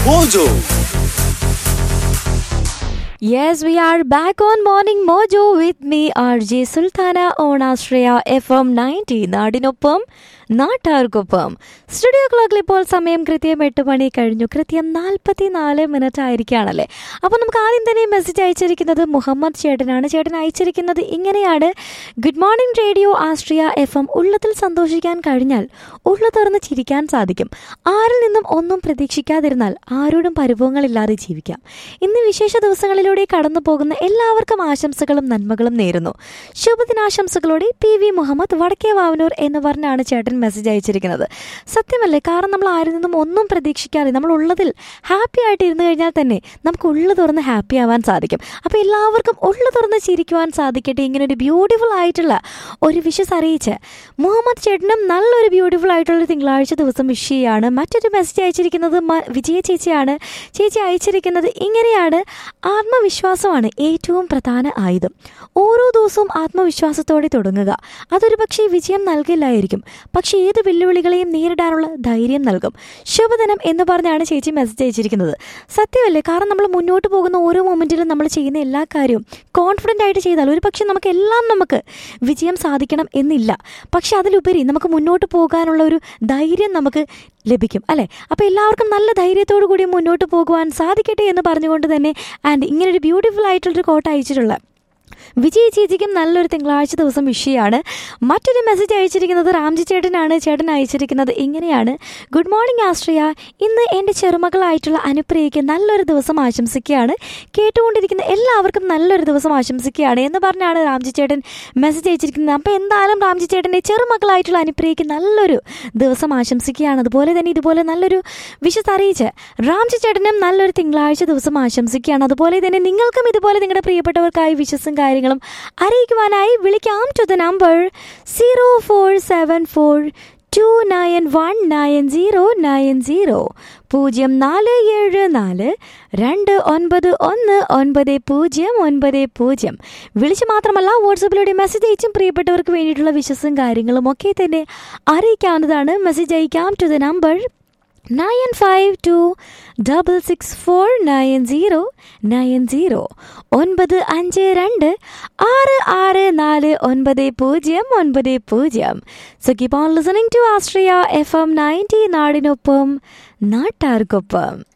Mojo. Yes, we are back on Morning Mojo with me, RJ Sultana on Astraya FM 90. നാടിനൊപ്പം നാട്ടാർക്കൊപ്പം studio ക്ലോക്കിൽ ഇപ്പോൾ സമയം കൃത്യം എട്ട് മണി കഴിഞ്ഞു കൃത്യം നാൽപ്പത്തി നാല് മിനിറ്റ് ആയിരിക്കുകയാണല്ലേ അപ്പോൾ നമുക്ക് ആദ്യം തന്നെ മെസ്സേജ് അയച്ചിരിക്കുന്നത് മുഹമ്മദ് ചേട്ടനാണ് ചേട്ടൻ അയച്ചിരിക്കുന്നത് ഇങ്ങനെയാണ് good morning radio Astria F M ഉള്ളത്തിൽ സന്തോഷിക്കാൻ കഴിഞ്ഞാൽ ഉള്ളു തുറന്ന് ചിരിക്കാൻ സാധിക്കും ആരിൽ നിന്നും ഒന്നും പ്രതീക്ഷിക്കാതിരുന്നാൽ ആരോടും പരിഭവങ്ങളില്ലാതെ ജീവിക്കാം ഇന്ന് വിശേഷ ദിവസങ്ങളിലൂടെ കടന്നു പോകുന്ന എല്ലാവർക്കും ആശംസകളും നന്മകളും നേരുന്നു ശുഭദിനാശംസകളോടെ പി വി മുഹമ്മദ് വടക്കേ വാവനൂർ എന്ന് പറഞ്ഞാണ് ചേട്ടൻ മെസ്സേജ് അയച്ചിരിക്കുന്നത് സത്യമല്ലേ കാരണം നമ്മൾ ആരിൽ നിന്നും ഒന്നും പ്രതീക്ഷിക്കാതെ നമ്മൾ ഉള്ളതിൽ ഹാപ്പി ആയിട്ട് ഇരുന്ന് കഴിഞ്ഞാൽ തന്നെ നമുക്ക് ഉള്ളു തുറന്ന് ഹാപ്പി ആവാൻ സാധിക്കും അപ്പോൾ എല്ലാവർക്കും ഉള്ളു തുറന്ന് ചിരിക്കുവാൻ സാധിക്കട്ടെ ഇങ്ങനെ ഒരു ബ്യൂട്ടിഫുൾ ആയിട്ടുള്ള ഒരു വിഷസ് അറിയിച്ച് മുഹമ്മദ് ചേട്ടനും നല്ലൊരു ബ്യൂട്ടിഫുൾ ആയിട്ടുള്ള ഒരു തിങ്കളാഴ്ച ദിവസം വിഷ് ചെയ്യാണ് മറ്റൊരു മെസ്സേജ് അയച്ചിരിക്കുന്നത് മ- വിജയ ചേച്ചിയാണ് ചേച്ചി അയച്ചിരിക്കുന്നത് ഇങ്ങനെയാണ് ആത്മവിശ്വാസമാണ് ഏറ്റവും പ്രധാന ആയുധം ഓരോ ദിവസവും ആത്മവിശ്വാസത്തോടെ തുടങ്ങുക അതൊരു പക്ഷേ വിജയം നൽകില്ലായിരിക്കും പക്ഷേ ഏത് വെല്ലുവിളികളെയും നേരിടാനുള്ള ധൈര്യം നൽകും ശുഭദിനം എന്ന് പറഞ്ഞാണ് ചേച്ചി മെസ്സേജ് അയച്ചിരിക്കുന്നത് സത്യമല്ലേ കാരണം നമ്മൾ മുന്നോട്ട് പോകുന്ന ഓരോ മൊമെൻറ്റിലും നമ്മൾ ചെയ്യുന്ന എല്ലാ കാര്യവും കോൺഫിഡൻ്റ് ആയിട്ട് ചെയ്താൽ ഒരു പക്ഷേ നമുക്ക് എല്ലാം നമുക്ക് വിജയം സാധിക്കണം എന്നില്ല പക്ഷെ അതിലുപരി നമുക്ക് മുന്നോട്ട് പോകാനുള്ള ഒരു ധൈര്യം നമുക്ക് ലഭിക്കും അല്ലേ അപ്പോൾ എല്ലാവർക്കും നല്ല ധൈര്യത്തോടു കൂടി മുന്നോട്ട് പോകുവാൻ സാധിക്കട്ടെ എന്ന് പറഞ്ഞുകൊണ്ട് തന്നെ ആൻഡ് ഇങ്ങനൊരു ബ്യൂട്ടിഫുൾ ആയിട്ടുള്ളൊരു കോട്ട് അയച്ചിട്ടുള്ള വിജയ് ചേച്ചിക്കും നല്ലൊരു തിങ്കളാഴ്ച ദിവസം വിഷയമാണ് മറ്റൊരു മെസ്സേജ് അയച്ചിരിക്കുന്നത് രാംജി ചേട്ടനാണ് ചേട്ടൻ അയച്ചിരിക്കുന്നത് ഇങ്ങനെയാണ് ഗുഡ് മോർണിംഗ് ആശ്രയ ഇന്ന് എൻ്റെ ചെറുമകളായിട്ടുള്ള അനുപ്രിയയ്ക്ക് നല്ലൊരു ദിവസം ആശംസിക്കുകയാണ് കേട്ടുകൊണ്ടിരിക്കുന്ന എല്ലാവർക്കും നല്ലൊരു ദിവസം ആശംസിക്കുകയാണ് എന്ന് പറഞ്ഞാണ് രാംജി ചേട്ടൻ മെസ്സേജ് അയച്ചിരിക്കുന്നത് അപ്പോൾ എന്തായാലും രാംജി ചേട്ടൻ്റെ ചെറുമകളായിട്ടുള്ള അനുപ്രിയയ്ക്ക് നല്ലൊരു ദിവസം ആശംസിക്കുകയാണ് അതുപോലെ തന്നെ ഇതുപോലെ നല്ലൊരു വിഷസ് അറിയിച്ച് രാംജി ചേട്ടനും നല്ലൊരു തിങ്കളാഴ്ച ദിവസം ആശംസിക്കുകയാണ് അതുപോലെ തന്നെ നിങ്ങൾക്കും ഇതുപോലെ നിങ്ങളുടെ പ്രിയപ്പെട്ടവർക്കായി വിഷസും കാര്യങ്ങളും അറിയിക്കുവാനായി വിളിക്കാം to the number zero four seven four two nine one nine zero nine zero പൂജ്യം നാല് ഏഴ് നാല് രണ്ട് ഒൻപത് ഒന്ന് ഒൻപത് പൂജ്യം ഒൻപത് പൂജ്യം വിളിച്ച് മാത്രമല്ല വാട്സപ്പിലൂടെ മെസ്സേജ് അയച്ചും പ്രിയപ്പെട്ടവർക്ക് വേണ്ടിയിട്ടുള്ള വിശ്വസും കാര്യങ്ങളും ഒക്കെ തന്നെ അറിയിക്കാവുന്നതാണ് മെസ്സേജ് അയക്കാം to the number nine five two double six four nine zero nine zero ഒൻപത് അഞ്ച് രണ്ട് ആറ് ആറ് നാല് ഒൻപത് പൂജ്യം ഒൻപത് പൂജ്യം so keep on listening to Astria F M ninety നാടിനൊപ്പം നാട്ടാർക്കൊപ്പം